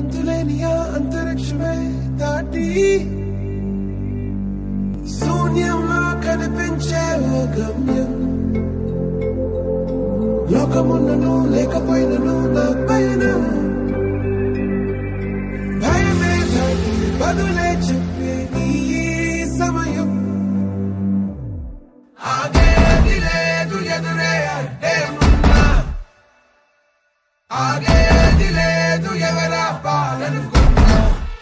అంతులేని ఆ అంతరిక్షమే దాటి శూన్యంలో కనిపించే ఓ గమ్యం లోకమున్నను లేకపోయినను నా పైన భయమే దాటి బదులే చెప్పే నీ ఈ సమయం ఆగేది లేదు ఎదురే అడ్డే ఉన్నా ఆగేది లేదు ఎవరా పాలనుకున్నా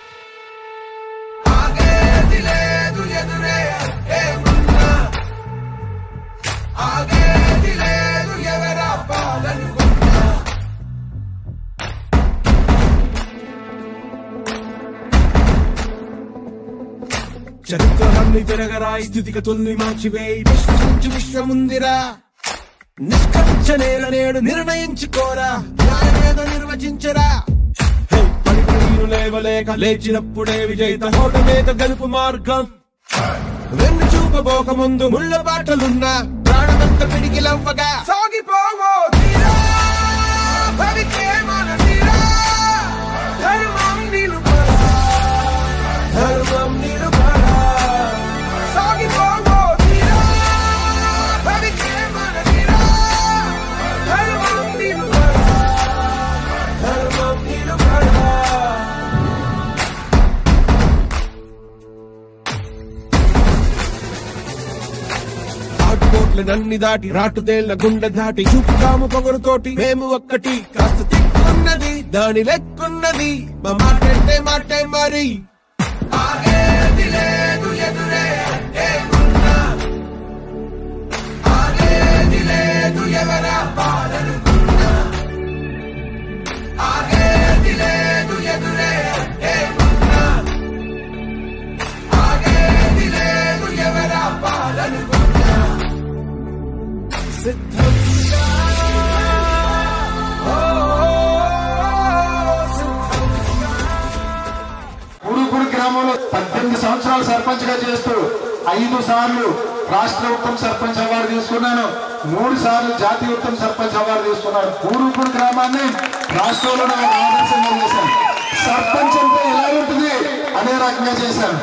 ఆగేది లేదు ఎదురే అడ్డే ఉన్నా ఆగేది లేదు ఎవరా పాలనుకున్నా చరిత్రలన్నీ తిరగరాయి స్థితిగతుల్ని మార్చివేయి విశ్వసించు విశ్వముందిరా నిష్కరించ నేల నేడు నిర్ణయించుకోరా న్యాయమేదో నిర్వచించరా హే, పలుకులు లేవలేక లేచినప్పుడే విజయిత హోటమేక గెలుపు మార్గం వెన్ను చూపబోక ముందు ముళ్ళ బాటలున్నా ప్రాణమంత పిడికిలవ్వగా సాగిపోవో తీరా భవికే మన తీరా ధర్మం నిలుపరా ధర్మం నిలుపరా సాగిపోవో తీరా భవికే మన తీరా ధర్మం నిలుపరా ధర్మం నిలుపరా ఆటుపోట్ల నన్ని దాటి రాటు తేళ్ల గుండె దాటి చూపుతాము పొగరుతోటి మేము ఒక్కటి కాస్త తిక్కున్నది దాని లెక్కున్నది మా మాటంటే మాటే మరి ఆగేది లేదు ఎదురే అడ్డే ఉన్నా. ఆగేది లేదు ఎవరా పాలనుకున్నా. ఆగేది లేదు ఎదురే అడ్డే ఉన్నా. ఆగేది లేదు ఎవరా పాలనుకున్నా. సిద్ధంగా ఓ, సిద్ధంగా ఉడుగుడు గ్రామంలో పద్దెనిమిది సంవత్సరాలు సర్పంచ్ గా చేస్తూ ఐదు సార్లు రాష్ట్ర ఉత్తమ సర్పంచ్ అవార్డు తీసుకున్నాను మూడు సార్లు జాతీయ ఉత్తమ సర్పంచ్ అవార్డు తీసుకున్నాను ఊరుపూడి గ్రామాన్ని రాష్ట్రంలోనే ఒక ఆదర్శంగా చేశాను సర్పంచ్ అంటే ఎలా ఉంటుంది అనే రకంగా చేశాను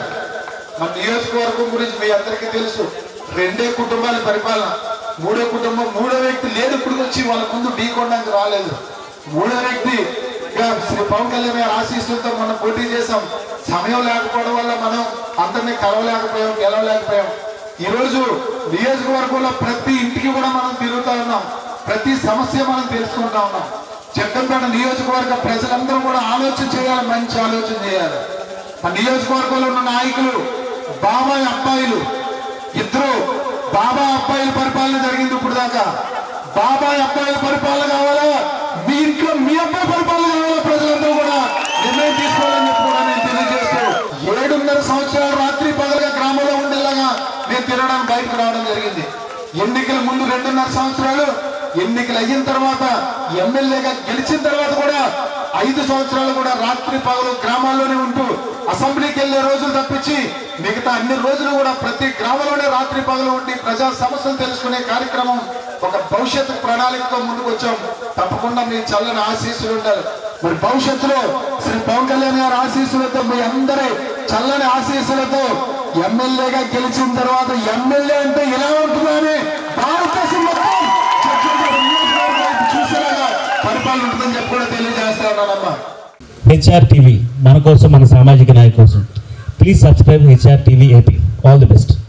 మన నియోజకవర్గం గురించి మీ అందరికీ తెలుసు రెండే కుటుంబాల పరిపాలన మూడో కుటుంబం మూడో వ్యక్తి లేడు ఇప్పుడు వచ్చి వాళ్ళ ముందు ఢీకొనడానికి రాలేదు మూడో వ్యక్తి ఇక శ్రీ పవన్ కళ్యాణ్ గారి ఆశీస్సులతో మనం పోటీ చేసాం సమయం లేకపోవడం వల్ల మనం అందరినీ కలవలేకపోయాం గెలవలేకపోయాం ఈ రోజు నియోజకవర్గంలో ప్రతి ఇంటికి కూడా మనం తిరుగుతా ఉన్నాం ప్రతి సమస్య మనం తెలుసుకుంటా ఉన్నాం జగ్గంపేట నియోజకవర్గ ప్రజలందరూ కూడా ఆలోచన చేయాలి మంచి ఆలోచన చేయాలి ఆ నియోజకవర్గంలో ఉన్న నాయకులు బాబాయ్ అబ్బాయిలు ఇద్దరు బాబా అబ్బాయిల పరిపాలన జరిగింది ఇప్పుడు దాకా బాబాయ్ అబ్బాయిల పరిపాలన కావాలా మీ ఇంట్లో మీ అబ్బాయి పరిపాలన కావాలా ప్రజలందరూ కూడా నిర్ణయం తీసుకోవాలని చెప్పి కూడా నేను తెలియజేస్తూ ఏడున్నర సంవత్సరాలు రాత్రి పగలుగా గ్రామంలో ఉండేలాగా నేను తిరగడానికి బయటకు రావడం జరిగింది ఎన్నికల ముందు రెండున్నర సంవత్సరాలు ఎన్నికలు అయిన తర్వాత ఎమ్మెల్యేగా గెలిచిన తర్వాత కూడా ఐదు సంవత్సరాలు కూడా రాత్రి పగలు గ్రామాల్లోనే ఉంటూ అసెంబ్లీకి వెళ్లే రోజులు తప్పించి మిగతా అన్ని రోజులు కూడా ప్రతి గ్రామంలోనే రాత్రి పగలు ఉండి ప్రజా సమస్యలు తెలుసుకునే కార్యక్రమం ఒక భవిష్యత్తు ప్రణాళికతో ముందుకు వచ్చాం తప్పకుండా మీ చల్లని ఆశీస్సులు ఉండాలి మరి భవిష్యత్తులో శ్రీ పవన్ కళ్యాణ్ గారి ఆశీస్సులతో మీ అందరి చల్లని ఆశీస్సులతో ఎమ్మెల్యేగా గెలిచిన తర్వాత ఎమ్మెల్యే అంటే ఎలా ఉంటుందని భారతదేశం మొత్తం చక్కగా నియోజకవర్గం వైపు చూసేలాగా పరిపాలన ఉంటుందని చెప్పి కూడా తెలియజేస్తా ఉన్నానమ్మా హెచ్ఆర్ టీవీ మన కోసం మన సామాజిక నాయకు కోసం please subscribe HR TV AP all the best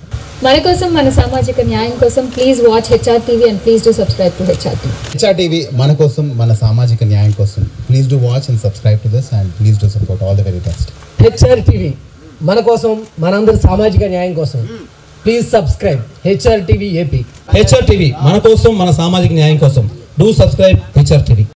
మన కోసం మన సామాజిక న్యాయం కోసం please watch HR TV and please do subscribe to HR TV HR TV మన కోసం మన సామాజిక న్యాయం కోసం please do watch and subscribe to this and please do support all the very best HR TV మన కోసం మనందరి సామాజిక న్యాయం కోసం please subscribe HR TV AP HR TV మన కోసం మన సామాజిక న్యాయం కోసం డూ సబ్స్క్రైబ్ హెచ్ఆర్ టీవీ